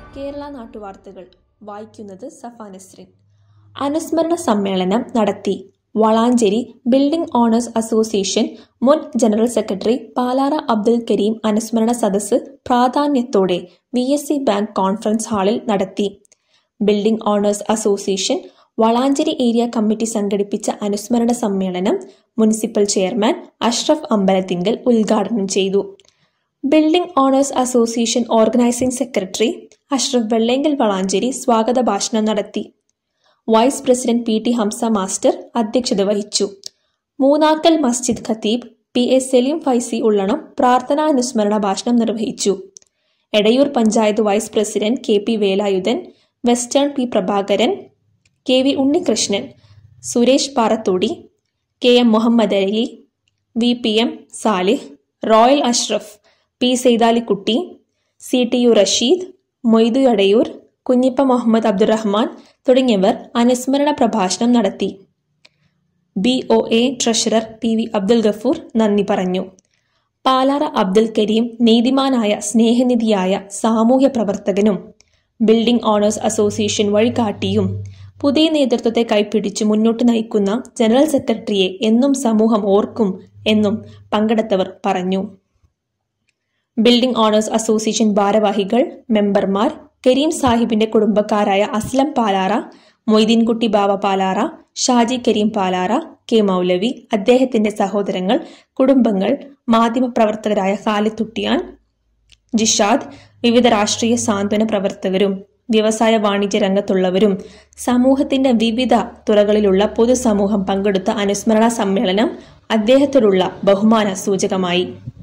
കേരള നാട്ടുവാർത്തകൾ വായിക്കുന്നത് സഫ നസ്രിൻ അനുസ്മരണ സമ്മേളനം നടത്തി വളാഞ്ചേരി ബിൽഡിംഗ് ഓണേഴ്സ് അസോസിയേഷൻ മുൻ ജനറൽ സെക്രട്ടറി പാലാറ അബ്ദുൽ കരീം അനുസ്മരണ സദസ്സ് പ്രാധാന്യത്തോടെ V S C bank conference ഹാളിൽ നടത്തി building owners association Valanchery area committee സംഘടിപ്പിച്ച അനുസ്മരണ സമ്മേളനം മുനിസിപ്പൽ ചെയർമാൻ അഷ്റഫ് അമ്പലത്തിങ്കൽ ഉദ്ഘാടനം ചെയ്തു building owners association organising secretary Ashraf Vellenkal Valanchery സ്വാഗത ഭാഷണം നടത്തി vice president P T Hamza master അധ്യക്ഷത വഹിച്ചു മൂന്നാക്കൽ മസ്ജിദ് ഖത്തീബ് പി എ സലീം ഫൈസി ഉള്ളണം പ്രാർത്ഥനാനുസ്മരണ ഭാഷണം നിർവഹിച്ചു Edayur panchayat vice president K P Velayudhan western P Prabhakaran K V Unnikrishnan Suresh Parathodi K M Muhammad Ali V P M Salih Royal Ashraf P Saidalikutty C T U Rasheed Moidu Adayur Kunhippa Muhammad Abdurahman തുടങ്ങിയവർ അനുസ്മരണ പ്രഭാഷണം നടത്തി B O A treasurer P V Abdul Gafoor നന്ദി പറഞ്ഞു പാലാറ അബ്ദുൽ കരീം നീതിമാനായ സ്നേഹനിധിയായ സാമൂഹ്യ പ്രവർത്തകനും ബിൽഡിംഗ് ഓണേഴ്സ് അസോസിയേഷൻ വഴികാട്ടിയും പുതിയ നേതൃത്വത്തെ കൈപ്പിടിച്ച് മുന്നോട്ട് നയിക്കുന്ന ജനറൽ സെക്രട്ടറിയെ എന്നും സമൂഹം ഓർക്കും എന്നും പങ്കെടുത്തവർ പറഞ്ഞു ബിൽഡിംഗ് ഓണേഴ്സ് അസോസിയേഷൻ ഭാരവാഹികൾ മെമ്പർമാർ കരീം സാഹിബിന്റെ കുടുംബക്കാരായ അസ്ലം പാലാറ മൊയ്തീൻകുട്ടി ബാവ പാലാറ ഷാജി കരീം പാലാറ കെ മൗലവി അദ്ദേഹത്തിന്റെ സഹോദരങ്ങൾ കുടുംബങ്ങൾ മാധ്യമപ്രവർത്തകരായ ഖാലിദ് തുട്ടിയാൻ ജിഷാദ് വിവിധ രാഷ്ട്രീയ സാന്ത്വന പ്രവർത്തകരും വ്യവസായ വാണിജ്യ രംഗത്തുള്ളവരും സമൂഹത്തിന്റെ വിവിധ തുറകളിലുള്ള പൊതുസമൂഹം പങ്കെടുത്ത അനുസ്മരണ സമ്മേളനം അദ്ദേഹത്തോടുള്ള ബഹുമാന സൂചകമായി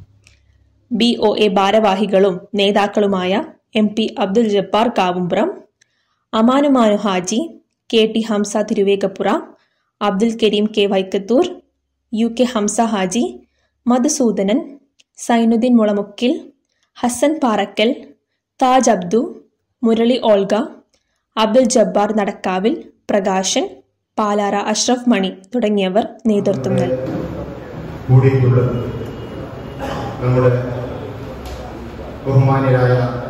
ബി ഒ എ ഭാരവാഹികളും നേതാക്കളുമായ എം പി അബ്ദുൽ ജബ്ബാർ കാവുംപുറം അമാനുമാനു Haji K T Hamza Thiruvegappura Abdul Kareem K Vaikkathur U K Hamza Haji Madhusoodanan Zainuddin മുളമുക്കിൽ ഹസൻ പാറക്കൽ താജ് അബ്ദു മുരളി ഓൾഗ അബ്ദുൽ ജബ്ബാർ നടക്കാവിൽ പ്രകാശൻ പാലാറ അഷ്റഫ് മണി തുടങ്ങിയവർ നേതൃത്വം നൽകി കൂടിയിട്ടുള്ളത് നമ്മുടെ ബഹുമാന്യരായ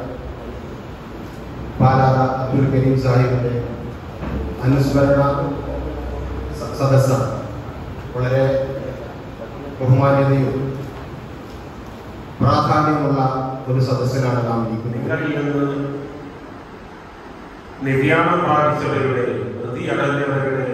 പാലാറ അബ്ദുൽ കരീം സാഹിബിന്റെ അനുസ്മരണ സ- സദസ്സ് വളരെ ബഹുമാന്യതയും പ്രാധാന്യമുള്ള ഒരു സദസ്സിലാണ് നാം ഇരിക്കുന്നത് നിങ്ങളിൽ നിന്ന് നിര്യാണം പ്രാപിച്ചവരുടെ പ്രതിയടഞ്ഞവരുടെ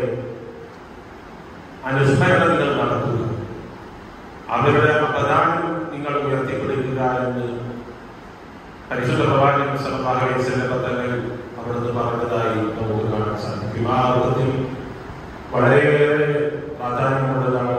അനുസ്മരണങ്ങൾ നടത്തുക അവരുടെ അപദാനം നിങ്ങൾ ഉയർത്തിപ്പിടിക്കുക എന്ന് പരിശുദ്ധ പ്രവാചകൻ സല്ലല്ലാഹു അലൈഹി വസല്ലം തങ്ങൾ അവിടുന്ന് പറഞ്ഞതായി നമുക്ക് കാണാൻ സാധിക്കും ആ അർത്ഥത്തിൽ വളരെയേറെ പ്രാധാന്യമുള്ളതാണ്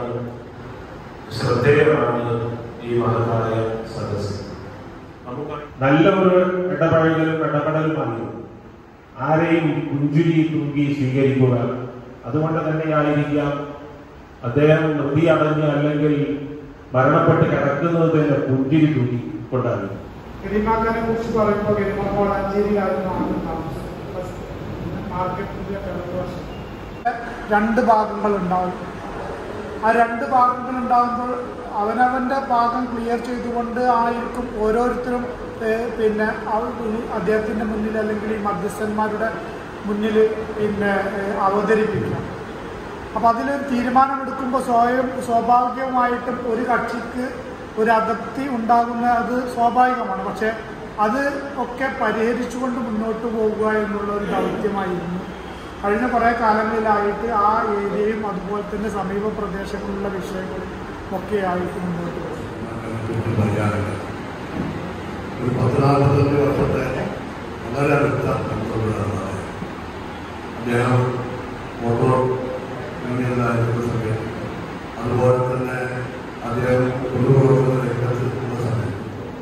ശ്രദ്ധേയമാണ് ഈ മഹത്തായ സദസ്സ് നമുക്കറിയാം നല്ല ഒരു ഇടപഴകലും ഇടപെടലുമാണ് ആരെയും പുഞ്ചിരി തൂക്കി സ്വീകരിക്കുക അതുകൊണ്ട് തന്നെയായിരിക്കാം അദ്ദേഹം നിർത്തി അടഞ്ഞ് അല്ലെങ്കിൽ മരണപ്പെട്ട് കിടക്കുന്നത് തന്നെ പുഞ്ചിരി തൂക്കി കൊണ്ടായിരുന്നു ഗരിമാക്കാനെ കുറിച്ച് പറയുമ്പോൾ ഗരിമ വളാഞ്ചേരിയിലായിരുന്നു ആദ്യം താമസം മാർക്കറ്റിന്റെ കിഴക്കുവശം രണ്ട് ഭാഗങ്ങൾ ഉണ്ടാവും ആ രണ്ട് ഭാഗങ്ങൾ ഉണ്ടാകുമ്പോൾ അവനവന്റെ ഭാഗം ക്ലിയർ ചെയ്തുകൊണ്ട് ആയിരിക്കും ഓരോരുത്തരും ഏഹ്, പിന്നെ അവ- ഈ അദ്ദേഹത്തിന്റെ മുന്നിൽ അല്ലെങ്കിൽ ഈ മധ്യസ്ഥന്മാരുടെ മുന്നിൽ പിന്നെ ഏഹ്, അവതരിപ്പിക്കുക അപ്പം അതിലൊരു തീരുമാനമെടുക്കുമ്പോൾ സ്വയം സ്വാഭാവികമായിട്ടും ഒരു കക്ഷിക്ക് ഒരു അതൃപ്തി ഉണ്ടാകുന്ന അത് സ്വാഭാവികമാണ് പക്ഷേ അത് ഒക്കെ പരിഹരിച്ചുകൊണ്ട് മുന്നോട്ട് പോകുക എന്നുള്ള ഒരു ദൗത്യമായിരുന്നു കഴിഞ്ഞ കുറേ കാലങ്ങളിലായിട്ട് ആ ഏരിയയും അതുപോലെ തന്നെ സമീപ പ്രദേശങ്ങളിലുള്ള വിഷയങ്ങളും ഒക്കെ ആയിട്ട് മുന്നോട്ട് പോകും പറയാറുണ്ട് ഒരു പത്ത് നാൽപ്പത്തഞ്ച് വർഷത്തെ വളരെ അടുത്ത ബന്ധമുള്ളതാണ് അദ്ദേഹം മോട്ടോർ യൂണിയനിലായിരുന്ന സമയത്ത് അതുപോലെ തന്നെ അദ്ദേഹം പൊതുപ്രവർത്തന രംഗത്തെത്തുന്ന സമയത്ത്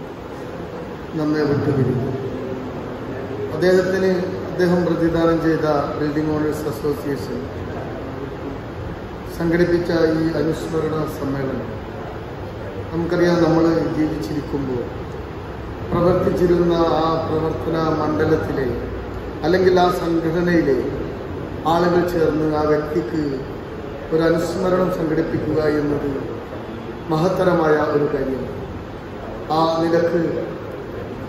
നമ്മെ വിട്ടുപിരിഞ്ഞു അദ്ദേഹത്തിന് അദ്ദേഹം പ്രതിദാനം ചെയ്ത ബിൽഡിംഗ് ഓണേഴ്സ് അസോസിയേഷൻ സംഘടിപ്പിച്ച ഈ അനുസ്മരണ സമ്മേളനം നമുക്കറിയാം നമ്മൾ ജീവിച്ചിരിക്കുമ്പോൾ പ്രവർത്തിച്ചിരുന്ന ആ പ്രവർത്തന മണ്ഡലത്തിലെ അല്ലെങ്കിൽ ആ സംഘടനയിലെ ആളുകൾ ചേർന്ന് ആ വ്യക്തിക്ക് ഒരു അനുസ്മരണം സംഘടിപ്പിക്കുക എന്നത് മഹത്തരമായ ഒരു കാര്യമാണ് ആ നിലക്ക്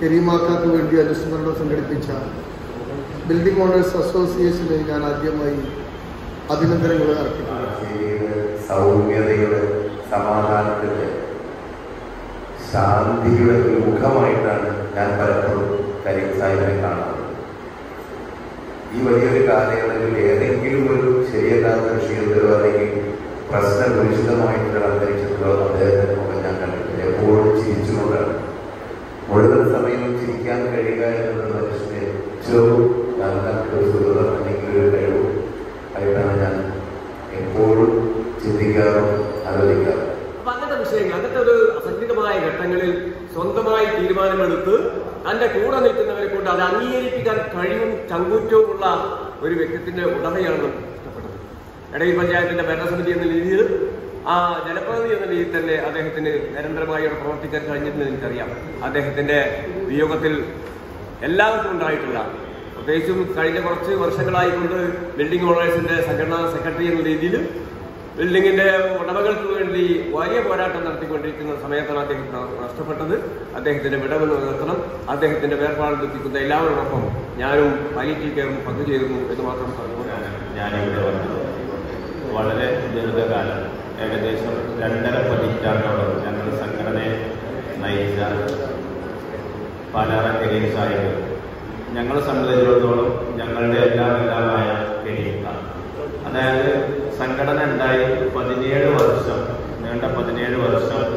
കരീമാക്കാക്ക് വേണ്ടി അനുസ്മരണം സംഘടിപ്പിച്ച ബിൽഡിംഗ് ഓണേഴ്സ് അസോസിയേഷനെ ഞാൻ ആദ്യമായി അഭിനന്ദനങ്ങൾ അർപ്പിക്കുന്നു സൗമ്യതയുടെ സമാധാനത്തിന്റെ ശാന്തിയുടെ ഒരു മുഖമായിട്ടാണ് ഞാൻ പലപ്പോഴും കരീം സാഹിബിനെ കാണുന്നത് ഈ വലിയൊരു കാലയളവിൽ ഏതെങ്കിലും ഒരു ശരിയല്ലാത്ത വിഷയത്തിലോ അല്ലെങ്കിൽ പ്രശ്നപരിചിതമായിട്ടുള്ള അന്തരീക്ഷത്തിലോ അദ്ദേഹത്തിന്റെ മുഖം ഞാൻ കണ്ടിട്ടില്ല എപ്പോഴും ചിരിച്ചുകൊണ്ടാണ് മുഴുവൻ സമയവും ചിരിക്കാൻ കഴിയുക എന്നത് മനുഷ്യന് ഏറ്റവും നല്ല ഒരു സുഹൃതം അല്ലെങ്കിൽ ഒരു കഴിവ് ആയിട്ടാണ് ഞാൻ എപ്പോഴും ചിന്തിക്കാറും ആലോചിക്കാറും അപ്പൊ അങ്ങനത്തെ വിഷയങ്ങൾ അങ്ങനത്തെ ഒരു അസംഘിതമായ ഘട്ടങ്ങളിൽ സ്വന്തമായി തീരുമാനമെടുത്ത് തന്റെ കൂടെ നിൽക്കുന്നവരെ കൊണ്ട് അത് അംഗീകരിപ്പിക്കാൻ കഴിവും ചങ്കൂറ്റവും ഉള്ള ഒരു വ്യക്തിത്വത്തിന്റെ ഉടമയാണ് നമുക്ക് ഇഷ്ടപ്പെട്ടത് ഇടയിൽ പഞ്ചായത്തിന്റെ ഭരണസമിതി എന്ന രീതിയിൽ ആ ജനപ്രതിനിധി എന്ന രീതിയിൽ തന്നെ അദ്ദേഹത്തിന് നിരന്തരമായി അവിടെ പ്രവർത്തിക്കാൻ കഴിഞ്ഞിരുന്നത് എനിക്കറിയാം അദ്ദേഹത്തിന്റെ വിയോഗത്തിൽ എല്ലാവർക്കും ഉണ്ടായിട്ടുള്ള പ്രത്യേകിച്ചും കഴിഞ്ഞ കുറച്ച് വർഷങ്ങളായിക്കൊണ്ട് ബിൽഡിംഗ് ഓണേഴ്സിന്റെ സംഘടനാ സെക്രട്ടറി എന്ന രീതിയിൽ ബിൽഡിങ്ങിന്റെ ഉടമകൾക്ക് വേണ്ടി വലിയ പോരാട്ടം നടത്തിക്കൊണ്ടിരിക്കുന്ന സമയത്താണ് അദ്ദേഹം നഷ്ടപ്പെട്ടത് അദ്ദേഹത്തിന്റെ വിടവ് നിർത്തണം അദ്ദേഹത്തിന്റെ വേർപാട് ദുഃഖിക്കുന്ന എല്ലാവരോടൊപ്പം ഞാനും പാലിറ്റീവ് കെയറും പങ്കുചേരുന്നു എന്ന് മാത്രം പറഞ്ഞുകൊണ്ടാണ് ഞാനിവിടെ വന്നത് വളരെ ദീർഘകാലം ഏകദേശം രണ്ടര പതിറ്റാണ്ടോളം ഞങ്ങൾ സംഘടനയെ നയിച്ച പാലാറ കരീം സാഹിബ് ഞങ്ങളെ സംബന്ധിച്ചിടത്തോളം ഞങ്ങളുടെ എല്ലാം എല്ലാമായ കരീംക്കാണ് അതായത് സംഘടന ഉണ്ടായി പതിനേഴ് വർഷം നീണ്ട പതിനേഴ് വർഷം